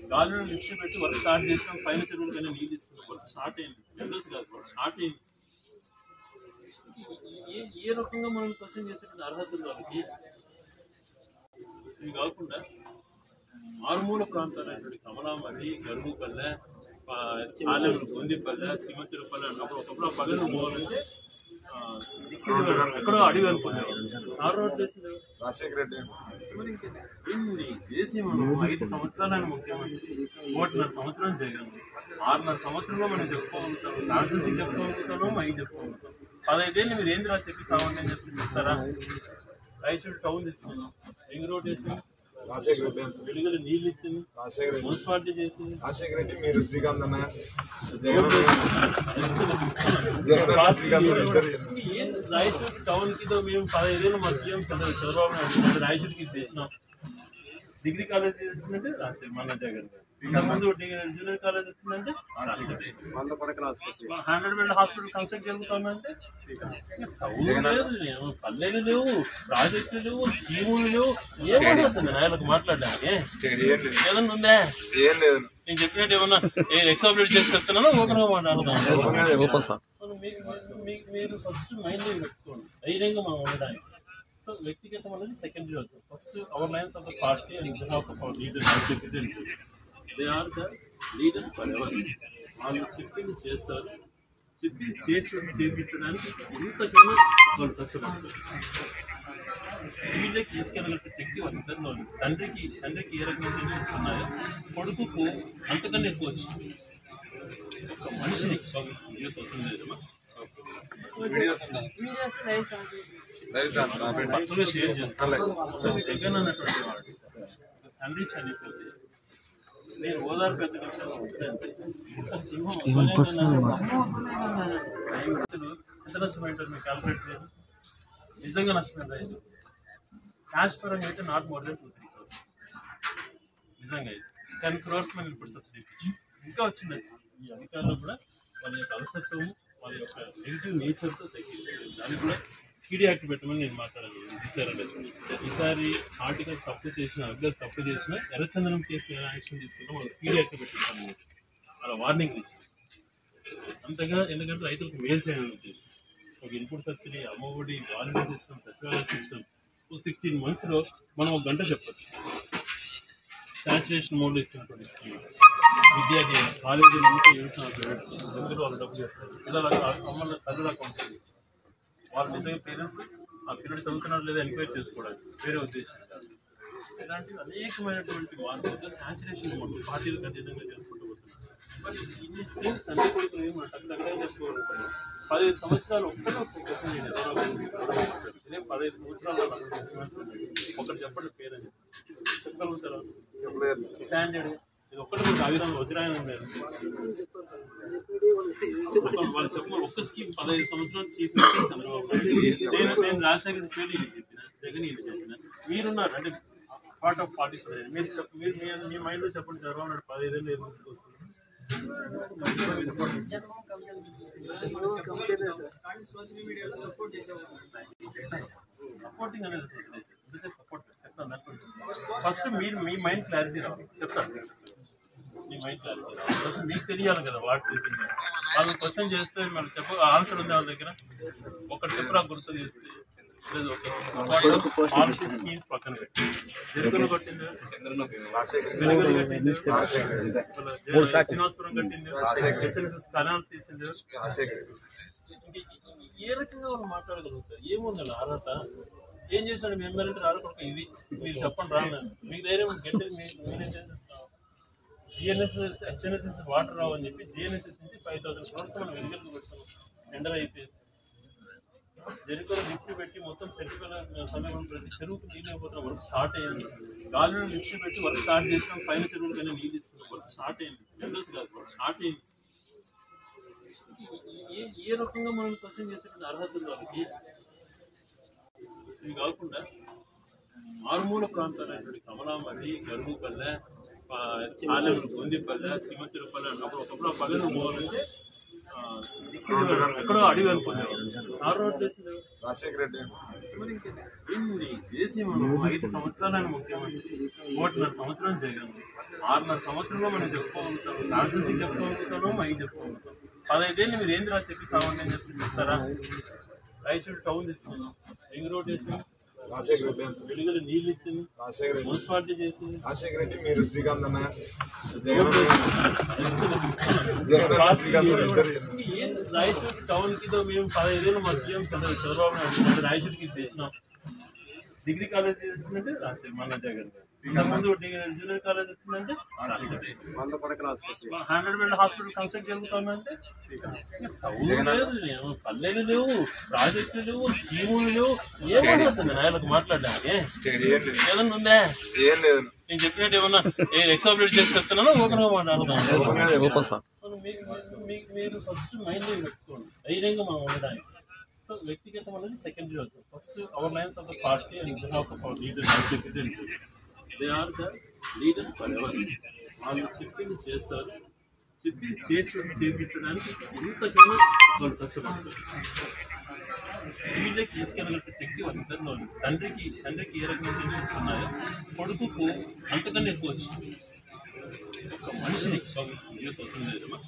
గాలిలో లిఫ్ట్ పెట్టి work start చేసినాం పైన చెరువులు కానీ నీళ్ళు ఇస్తున్నాం వర్క్ స్టార్ట్ అయింది టెండర్స్ కాదు వర్క్ స్టార్ట్ అయింది ఏ ఏ రకంగా మనం క్వశ్చన్ చేసేటువంటి అర్హత ఉంది వాళ్ళకి ఇవి కాకుండా మారుమూల ప్రాంతాలైనటువంటి కమలామరి గరుగుపల్లె ఆలూరు గొందిపల్లె సింహచిరపల్లె అన్నప్పుడు ఒకప్పుడు ఆ పల్లెలు పోవాలంటే ఆ, ఎక్కడో అడవి అనుకునేవారు ఆ రోడ్లు వేసింది రాజశేఖర రెడ్డి ఇన్ని చేసి మనం ఐదు సంవత్సరాలైన ముఖ్యమంత్రి ఒకటిన్నర సంవత్సరం చేయగలం ఆరున్నర సంవత్సరంలో మనం చెప్పుకోగలుగుతాం కాన్స్టెన్సీ చెప్పుకోగలుగుతాను మైకి చెప్పుకోగలుగుతాం పదైదేళ్ళు మీరు ఏంది రా చెప్పి సావండి అని చెప్పి చెప్తారా రైచూడు టౌన్ తీసుకున్నాం రింగ్ రోడ్ వేసింది రాజశేఖర రెడ్డి వెలుగులు నీళ్ళు ఇచ్చింది రాజశేఖర రెడ్డి మున్సిపాలిటీ చేసింది రాజశేఖర రెడ్డి మీరు శ్రీకాంత్ అన్న జగన్ జగన్ అన్న శ్రీకాంత్ అన్న ఇద్దరు ఏం రాయచూరు టౌన్ కి దో మేము పదహైదేళ్ళు మా సీఎం చంద్ర చంద్రబాబు నాయుడు రాయచూరుకి చేసినాం డిగ్రీ కాలేజ్ వచ్చిందంటే రాజశేఖర్ మన జగన్ గారు ఇంతకుముందు డిగ్రీ జూనియర్ కాలేజ్ వచ్చిందంటే వంద పడకల ఆసుపత్రి హండ్రెడ్ బెడ్ హాస్పిటల్ కన్స్ట్రక్ట్ జరుగుతుందంటే టౌన్ లేదు ఏమో పల్లెలు లేవు ప్రాజెక్టులు లేవు స్కీములు లేవు ఏమవుతుంది నాయనకు మాట్లాడడానికి ఏం లేదు ఏదన్నా ఉందా ఏం లేదు నేను చెప్పినట్టు ఏమన్నా ఎక్సాబిలేట్ చేసి చెప్తున్నానో ఓపెన్ గా మాట్లాడదాం మనం మీ- మీ- మీ- మీరు ఫస్ట్ మైండ్ పెట్టుకోండి ధైర్యంగా మనం ఉండడానికి సో వ్యక్తిగతం అనేది సెకండరీ అవుతుంది first our lines of the party and behalf of our leaders secretary they are the leaders forever వాళ్ళు చెప్పింది చేస్తారు చెప్పి చేసి చేపించడానికి ఎంతకైనా వాళ్ళు కష్టపడతారు వీళ్ళకి తీసుకెళ్ళగలిగే శక్తి వాళ్ళిద్దరిలో ఉంది తండ్రికి తండ్రికి ఏ రకమైన తెలివిస్ ఉన్నాయో కొడుకుకు అంతకన్నా ఎక్కువ వచ్చింది ఒక మనిషిని న్యూస్ అవసరం లేదమ్మా దయచేసి నా ఫ్రెండ్ పర్సనల్గా షేర్ చేస్తాను జగన్ అన్నటువంటి వాడు ఒక తండ్రి చనిపోతే నేను ఓదార్పు ఎంత కష్టాలు ఉంటుందంటే ఒక సింహం రైతులు ఎంత నష్టమైంటారు మీరు క్యాల్కులేట్ చేయాలి నిజంగా నష్టమైంది రైతు క్యాష్ పరంగా అయితే not more than two three crores నిజంగా అయితే టెన్ క్రోర్స్ మనం ఇప్పుడు సబ్సిడీ ఇంకా వచ్చిండొచ్చు ఈ అధికారులు కూడా వాళ్ళ యొక్క అలసత్వము వాళ్ళ యొక్క నెగిటివ్ నేచర్తో తగ్గించారు దానికి కూడా పీడీ యాక్ట్ పెట్టమని నేను మాట్లాడాను ఈసారి ఈసారి ఆర్టికల్ తప్పు చేసిన అభ్యర్థి తప్పు చేసిన ఎర్రచందనం కేసు ఎలా యాక్షన్ తీసుకుంటాం వాళ్ళకి పీడీ యాక్ట్ పెట్టిస్తాను అలా వార్నింగ్ ఇచ్చి అంతగా ఎందుకంటే రైతులకు మేలు చేయాలని ఉద్దేశం ఒక input subsidy Ammavodi volunteer system సచివాలయ సిస్టమ్ సిక్స్టీన్ మంత్స్లో మనం ఒక గంట చెప్పచ్చు సాచురేషన్ మోడ్లో ఇస్తున్నటువంటి స్కీమ్స్ విద్యా దీవెన కాలేజీలు అంతా యూనిఫామ్ ఎందుకు వాళ్ళు డబ్బులు చేస్తారు పిల్లలకు అమ్మల తల్లుల అకౌంట్ వాళ్ళు నిజంగా పేరెంట్స్ ఆ పిల్లలు చదువుతున్నారు లేదా ఎంక్వైరీ చేసుకోవడానికి వేరే ఉద్దేశం కాదు ఇలాంటి అనేకమైనటువంటి మార్పులతో సాచురేషన్ మోడ్ పార్టీలకు అతీతంగా చేసుకుంటూ పోతున్నారు మరి ఇన్ని స్కీమ్స్ తండ్రి కొడుకులు ఏమి టక్ టక్గా చెప్పుకోగలుగుతారు పదిహేను సంవత్సరాలు ఒక్కటే ఒక క్వశ్చన్ నేను ఎవరో ఇదే పదిహేను సంవత్సరాలు ఒకటి చెప్పండి పేరని చెప్పగలుగుతారా చెప్పలేదు స్టాండర్డ్ ఇది ఒక్కటి కూడా కాగితం వజ్రాయనం లేదు ఒక- వాళ్ళు చెప్పిన ఒక్క స్కీమ్ పదహైదు సంవత్సరాలు చీఫ్ మినిస్టర్ చంద్రబాబు నాయుడు నేను నేను రాజశేఖర్ పేరు ఇది చెప్పిన జగన్ ఇది చెప్పిన మీరున్నారు అంటే పార్ట్ ఆఫ్ పార్టీస్ మీరు చెప్ప మీరు మీ- మీ మైండ్ లో చెప్పండి చంద్రబాబు నాయుడు పదహైదేళ్ళు ఏం వస్తుంది సపోర్టింగ్ అనేది సపోర్ట్ చెప్తాను ఫస్ట్ మీరు మీ మైండ్ క్లారిటీ రావాలి చెప్తాను మీ మైండ్ క్లారిటీ రావాలి ఫస్ట్ మీకు తెలియాలి కదా వాట్ తెలిసింది వాళ్ళు క్వశ్చన్ చేస్తే మనం చెప్ప ఆన్సర్ ఉంది వాళ్ళ దగ్గర ఒకటి చెప్పరా గుర్తు చేస్తే లేదు ఓకే పాలసీ స్కీమ్స్ పక్కన పెట్టి జరుగుతున్న కొట్టింది రాజశేఖర వెలుగులు కట్టింది రాజశేఖర రెడ్డి వాళ్ళ శ్రీనివాసపురం కట్టింది హెచ్ఎన్ఎస్ఎస్ కనాల్స్ తీసింది రాజశేఖర రెడ్డి ఇంకా ఏ రకంగా వాళ్ళు మాట్లాడగలుగుతారు ఏముంది అలా అర్హత ఏం చేశాడు మీ ఎమ్మెల్యే రాడకొక ఇది మీరు చెప్పండి రా అన్నాను. మీకు ధైర్యం గట్టి మీరేం చేసేస్తాం జిఎన్ఎస్ఎస్ హెచ్ఎన్ఎస్ఎస్ వాటర్ రావని చెప్పి జిఎన్ఎస్ఎస్ నుంచి ఫైవ్ థౌసండ్ క్రోర్స్ మనం వెలుగులకు పెడతాం టెండర్ అయిపోయింది జరికలో లిఫ్ట్ పెట్టి మొత్తం సెంట్రల్ సమీపం ప్రతి చెరువుకు నీళ్ళు అయిపోతున్న వర్క్ స్టార్ట్ అయ్యింది గాలిలో లిఫ్ట్ పెట్టి వర్క్ స్టార్ట్ చేసినాం పైన చెరువులు కానీ నీళ్ళు ఇస్తున్నాం వర్క్ స్టార్ట్ అయింది టెండర్స్ కాదు వర్క్ స్టార్ట్ అయింది ఏ ఏ రకంగా మనం క్వశ్చన్ చేసేటువంటి అర్హత ఉంది వాళ్ళకి ఇవి కాకుండా మారుమూల ప్రాంతాలైనటువంటి కమలామరి గరుగుపల్లె ఆలూరు గొందిపల్లె సింహచిరపల్లె అన్నప్పుడు ఒకప్పుడు ఆ పల్లెలు పోవాలంటే ఆ, ఎక్కడో అడవి అనుకునేవారు ఆ రోడ్లు వేసింది రాజశేఖర రెడ్డి ఇన్ని చేసి మనం ఐదు సంవత్సరాలు ఆయన ముఖ్యమంత్రి ఒకటిన్నర సంవత్సరం జగన్ ఆరున్నర సంవత్సరంలో మనం చెప్పుకోగలుగుతాం కాన్స్టెన్సీ చెప్పుకోగలుగుతాను మై చెప్పుకోగలుగుతాం పదైదేళ్ళు మీరు ఏంది రా చెప్పి సావండి అని చెప్పి చెప్తారా రాయచూడు టౌన్ తీసుకున్నాం రింగ్ రోడ్ వేసింది రాజశేఖర రెడ్డి వెలుగులు నీళ్ళు ఇచ్చింది రాజశేఖర రెడ్డి మున్సిపాలిటీ చేసింది రాజశేఖర రెడ్డి మీరు శ్రీకాంత్ అన్న జగన్ జగన్ అన్న, శ్రీకాంత్ అన్న ఇద్దరు ఏం రాయచూరు టౌన్ కి దో మేము పదహైదేళ్ళు మా సీఎం చంద్ర చంద్రబాబు నాయుడు రాయచూరుకి చేసినాం డిగ్రీ కాలేజ్ వచ్చిందంటే రాజశేఖర్ మన జగన్ గారు ఇంతకుముందు డిగ్రీ జూనియర్ కాలేజ్ వచ్చిందంటే వంద పడకల ఆసుపత్రి హండ్రెడ్ బెడ్ హాస్పిటల్ కన్స్ట్రక్ట్ జరుగుతుందంటే టౌన్ లేదు లేవు, పల్లెలు లేవు ప్రాజెక్టులు లేవు స్కీములు లేవు ఏం మాట్లాడుతుంది నాయనకు మాట్లాడడానికి ఏం లేదు ఏదన్నా ఉందా ఏం లేదు నేను చెప్పినట్టు ఏమన్నా ఎక్సాబిలేట్ చేసి చెప్తున్నానా ఓపెన్ గా మాట్లాడుతున్నాను ఓపెన్ సార్ మనం మీ- మీ- మీ- మీరు ఫస్ట్ మైండ్ పెట్టుకోండి ధైర్యంగా మనం ఉండడానికి సో వ్యక్తిగతం అనేది సెకండరీ అవుతుంది first our lines of the party and behalf of our leaders secretary they are the leaders forever వాళ్ళు చెప్పింది చేస్తారు చెప్పి చేసి చేపించడానికి ఎంతకైనా వాళ్ళు కష్టపడతారు వీళ్ళకి తీసుకెళ్ళగలిగే శక్తి వాళ్ళిద్దరిలో ఉంది తండ్రికి తండ్రికి ఏ రకమైన టెన్షన్స్ ఉన్నాయో కొడుకుకు అంతకన్నా ఎక్కువ వచ్చింది ఒక మనిషిని న్యూస్ అవసరం లేదమ్మా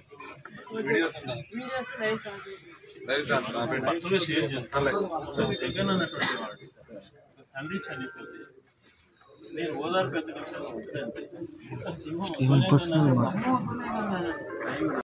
లేదు సార్ నా ఫ్రెండ్ పర్సనల్గా షేర్ చేస్తాను జగన్ అన్నటువంటి వాడు ఒక తండ్రి చనిపోతే నేను ఓదార్పు ఎత్తగలిగిన అంతే ఒక సింహం